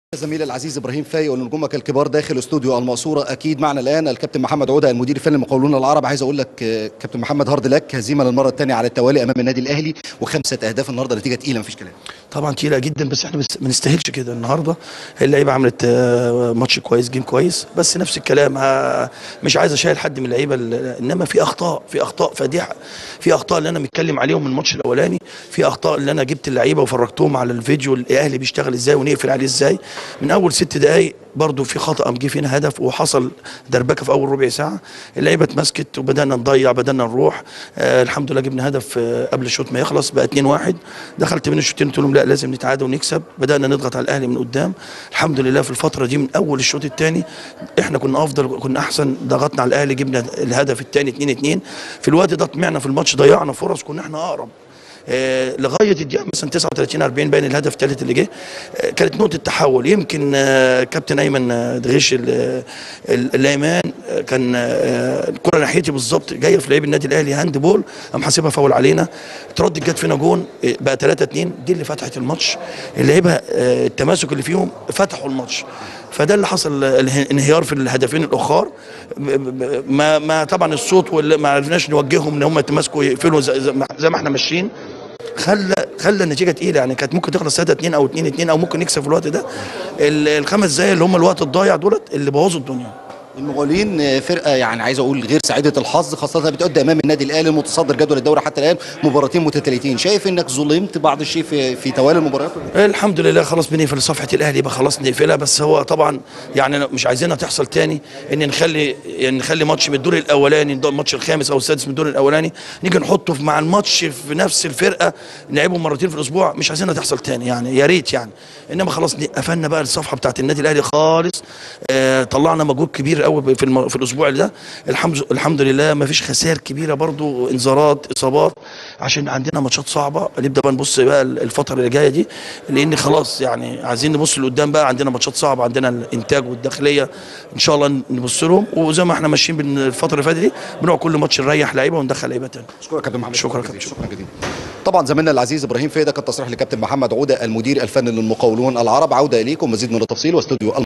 زميلي العزيز ابراهيم فايق ونجومك الكبار داخل استوديو الماسوره اكيد معنا الان الكابتن محمد عوده المدير الفني للمقاولون العرب عايز اقول لك آه، كابتن محمد هارد لك هزيمه للمره الثانيه على التوالي امام النادي الاهلي وخمسه اهداف النهارده نتيجه تقيله مفيش كلام طبعا تقيله جدا بس احنا بس- ما نستاهلش كده النهارده اللعيبه عملت آه، ماتش كويس جيم كويس بس نفس الكلام آه، مش عايز اشيل حد من اللعيبه ال- انما في اخطاء في اخطاء فادحه في اخطاء اللي انا متكلم عليهم من الماتش الاولاني في اخطاء اللي انا جبت اللعيبه وفرجتهم على الفيديو الاهلي بيشتغل ازاي ونقفل عليه ازاي من اول ست دقائق برضو في خطا قام جه فينا هدف وحصل دربكه في اول ربع ساعه اللعيبه اتمسكت وبدانا نضيع بدانا نروح آه الحمد لله جبنا هدف آه قبل الشوط ما يخلص بقى 2-1 دخلت من الشوطين قلت لهم لا لازم نتعادل ونكسب بدانا نضغط على الاهلي من قدام الحمد لله في الفتره دي من اول الشوط الثاني احنا كنا افضل كنا احسن ضغطنا على الاهلي جبنا الهدف الثاني 2-2 في الوقت ده طمعنا في الماتش ضيعنا فرص كنا احنا اقرب آه، لغايه الدقيقه مثلا 39 40 باين الهدف الثالث اللي جه آه، كانت نقطه تحول يمكن آه، كابتن ايمن آه، دغيش ال- ال- الايمان آه، كان آه، الكره ناحيتي بالظبط جايه في لعيب النادي الاهلي هاند بول قام حاسبها فاول علينا اتردد جت فينا جون آه، بقى 3 2 دي اللي فتحت الماتش اللعيبه آه، التماسك اللي فيهم فتحوا الماتش فده اللي حصل آه، الانهيار في الهدفين الاخر ب- ب- ما ما طبعا الصوت واللي ما عرفناش نوجههم ان هم يتماسكوا يقفلوا زي زي ما زي ما احنا ماشيين خلى خلى النتيجه تقيله يعني كانت ممكن تخلص 3 2 او 2 2 او ممكن نكسب في الوقت ده ال- الخمس دقايق اللي هم الوقت الضايع دولت اللي بوظوا الدنيا المقاولين آه، فرقه يعني عايز اقول غير سعيده الحظ خاصه بتؤدي امام النادي الاهلي المتصدر جدول الدوري حتى الان مباراتين متتاليتين شايف انك ظلمت بعض الشيء في في توالي المباريات الحمد لله خلاص بنقفل صفحه الاهلي يبقى خلاص نقفلها بس هو طبعا يعني مش عايزينها تحصل تاني ان نخلي يعني نخلي ماتش من الدور الاولاني الماتش الخامس او السادس من الدور الاولاني نيجي نحطه في- مع الماتش في نفس الفرقه نلعبه مرتين في الاسبوع مش عايزينها تحصل تاني يعني يا ريت يعني انما خلاص قفلنا بقى الصفحه بتاعت النادي الاهلي خالص آه طلعنا مجهود كبير قوي في, الم... في الاسبوع ده الحمد الحمد لله ما فيش خسائر كبيره برضو انذارات اصابات عشان عندنا ماتشات صعبه نبدا بقى نبص بقى الفتره اللي جايه دي لان خلاص يعني عايزين نبص لقدام بقى عندنا ماتشات صعبه عندنا الانتاج والداخليه ان شاء الله نبص لهم وزي ما احنا ماشيين بالفتره اللي فاتت دي بنقعد كل ماتش نريح لعيبه وندخل لعيبه تاني اشكرك كابتن محمد شكرا جزيلا. كابتن. شكرا جزيلا طبعا زميلنا العزيز ابراهيم فايق ده كان تصريح لكابتن محمد عوده المدير الفني للمقاولون العرب عوده اليكم مزيد من التفصيل واستوديو